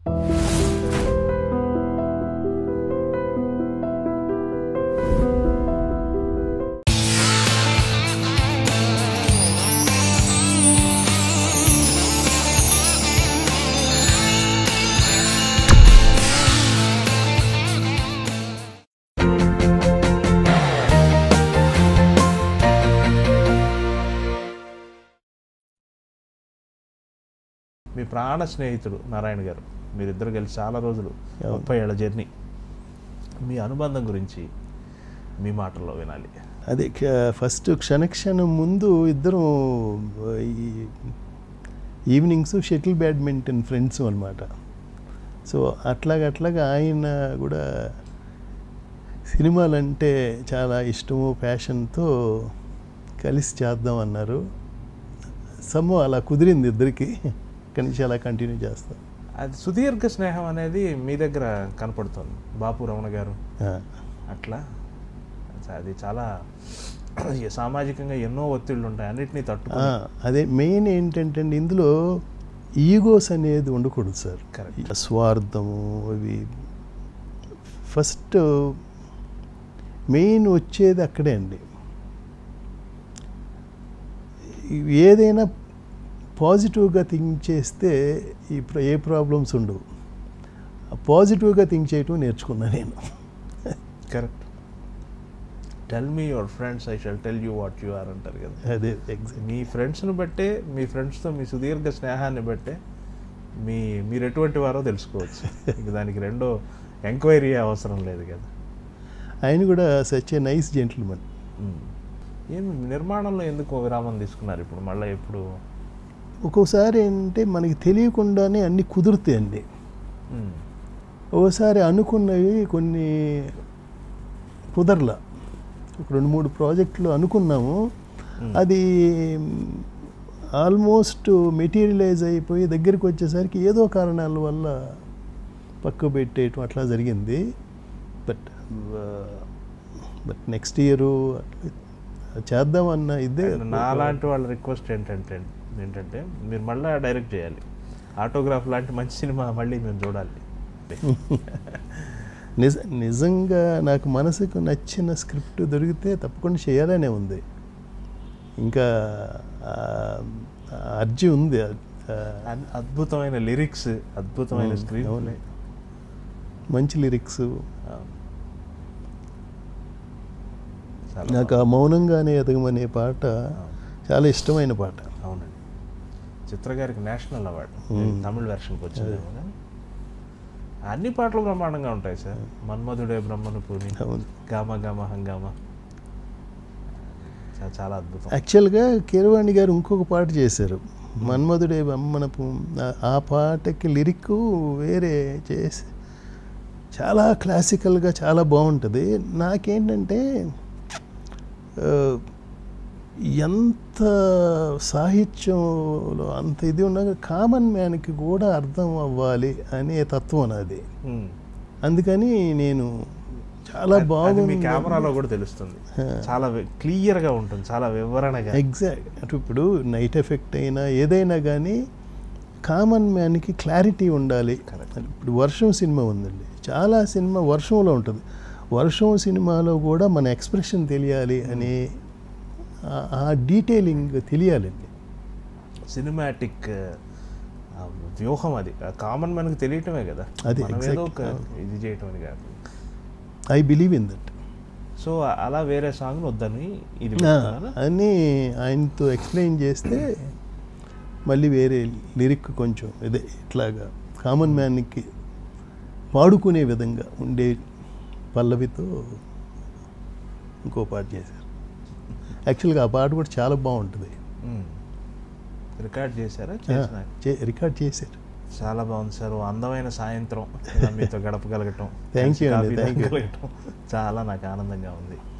మీ ప్రాణ స్నేహితుడు నారాయణ గారు మీరిద్దరు కలిసి చాలా రోజులు అవును. ముప్పై ఏళ్ళ జర్నీ మీ అనుబంధం గురించి మీ మాటల్లో వినాలి అదే క- ఫస్ట్ క్షణక్షణం ముందు ఇద్దరం ఈ ఈవినింగ్స్ షటిల్ బ్యాడ్మింటన్ ఫ్రెండ్స్ అనమాట సో అట్లాగ అట్లాగా ఆయన కూడా సినిమాలంటే చాలా ఇష్టము ప్యాషన్తో కలిసి చేద్దాం అన్నారు సమ్ము అలా కుదిరింది ఇద్దరికి కనీసం అలా కంటిన్యూ చేస్తాం అది సుదీర్ఘ స్నేహం అనేది మీ దగ్గర కనపడుతుంది బాపు రమణ గారు ఆ, అట్లా అది చాలా సామాజికంగా ఎన్నో ఒత్తిళ్ళు ఉంటాయి అన్నిటినీ ఆ, తట్టుకుని అదే మెయిన్ ఏంటంటే అండి ఇందులో ఈగోస్ అనేది ఉండకూడదు సార్ Correct. ఈ స్వార్థము అవి ఫస్ట్ మెయిన్ వచ్చేది అక్కడే అండి ఇవి ఏదైనా పాజిటివ్గా థింక్ చేస్తే ఈ ప్ర- ఏ ప్రాబ్లమ్స్ ఉండవు పాజిటివ్గా థింక్ చేయటం నేర్చుకున్నా నేను correct tell me your friends I shall tell you what you are అంటారు కదా అదే ఎగ్జాక్ట్ మీ ఫ్రెండ్స్ని బట్టే మీ ఫ్రెండ్స్తో మీ సుదీర్ఘ స్నేహాన్ని బట్టే మీ మీరు ఎటువంటి వారో తెలుసుకోవచ్చు ఇంక దానికి రెండో ఎంక్వైరీ అవసరం లేదు కదా ఆయన కూడా సచ్ ఏ నైస్ జెంటిల్మన్ మ్మ్. ఏమి నిర్మాణంలో ఎందుకు విరామం తీసుకున్నారు ఇప్పుడు మళ్ళీ ఎప్పుడు ఒక్కోసారి ఏంటంటే మనకి తెలియకుండానే అన్నీ కుదురుతాయండి మ్మ్. ఒకసారి అనుకున్నవి కొన్ని కుదరలా ఒక రెండు మూడు ప్రాజెక్టులు అనుకున్నాము మ్మ్. అది ఆల్మోస్ట్ మెటీరియలైజ్ అయిపోయి దగ్గరికి వచ్చేసరికి ఏదో కారణాల వల్ల పక్క పెట్టేయటం అట్లా జరిగింది బట్ బట్ నెక్స్ట్ ఇయర్ చేద్దామన్న ఇదే నాలాంటి వాళ్ళ రిక్వెస్ట్ ఏంటంటే ఏంటంటే మీరు మళ్ళీ డైరెక్ట్ చేయాలి ఆటోగ్రాఫ్ లాంటి మంచి సినిమా మళ్ళీ మేము చూడాలి నిజ నిజంగా నాకు మనసుకు నచ్చిన స్క్రిప్ట్ దొరికితే తప్పకుండా చేయాలనే ఉంది ఇంకా ఆ, ఆ అర్జీ ఉంది ఆ, అద్- అద్భుతమైన లిరిక్స్ అద్భుతమైన అవును, స్క్రీన్ అవును. మంచి లిరిక్స్ నాకు ఆ మౌనంగానే ఎదగమనే పాట చాలా ఇష్టమైన పాట అవునండి చిత్ర గారికి నేషనల్ అవార్డు మ్మ్. తమిళ వెర్షన్కి వచ్చింది అన్ని పాటలు బ్రహ్మాండంగా ఉంటాయి సార్ మన్మధుడే బ్రహ్మను పూని అవును గామ గామ హంగామ చా- చాలా అద్భుతం యాక్చువల్గా కీరవాణి గారు ఇంకొక పాట చేశారు మన్మధుడే బమ్మనపు ఆ- ఆ పాటకి లిరిక్ వేరే చేసి చాలా క్లాసికల్గా చాలా బాగుంటుంది నాకేంటంటే ఆ, ఎంత సాహిత్యంలో అంత ఇది ఉన్నా కామన్ మ్యాన్కి కూడా అర్థం అవ్వాలి అనే తత్వం నాది మ్మ్. అందుకని నేను చాలా అది- అది మీ బాగుంది కెమెరాలో కూడా తెలుస్తుంది చాలా క్లియర్ గా ఉంటుంది చాలా వివరణగా ఎగ్జాక్ట్ అంటే ఇప్పుడు నైట్ ఎఫెక్ట్ అయినా ఏదైనా కానీ కామన్ మ్యాన్కి క్లారిటీ ఉండాలి Correct. ఇప్పుడు వర్షం సినిమా ఉందండి చాలా సినిమా వర్షంలో ఉంటుంది వర్షం సినిమాలో కూడా మన ఎక్స్ప్రెషన్ తెలియాలి అనే ఆ- ఆ డీటెయిలింగ్ తెలియాలండి సినిమాటిక్ వ్యూహం అది కామన్ మనకు తెలియటమే కదా అది మనం exact. ఏదో ఒక ఇది చేయటం అని కాదు I believe in that so అలా వేరే సాంగ్ వద్దని ఇది పెడుతున్నారా? అని ఆయనతో ఎక్స్ప్లెయిన్ చేస్తే మళ్ళీ వేరే లిరిక్ కొంచెం ఇదే ఇట్లాగా కామన్ మ్యాన్కి పాడుకునే విధంగా ఉండే పల్లవితో ఇంకో పాట చేశారు యాక్చువల్గా ఆ పాట కూడా చాలా బాగుంటుంది మ్మ్. రికార్డ్ చేశారా చేసిన చే- రికార్డ్ చేశారు చాలా బాగుంది సార్ ఓ అందమైన సాయంత్రం ఇలా మీతో గడపగలగటం Thank you అండి, కాఫీ thank you. తాగగలగటం చాలా నాకు ఆనందంగా ఉంది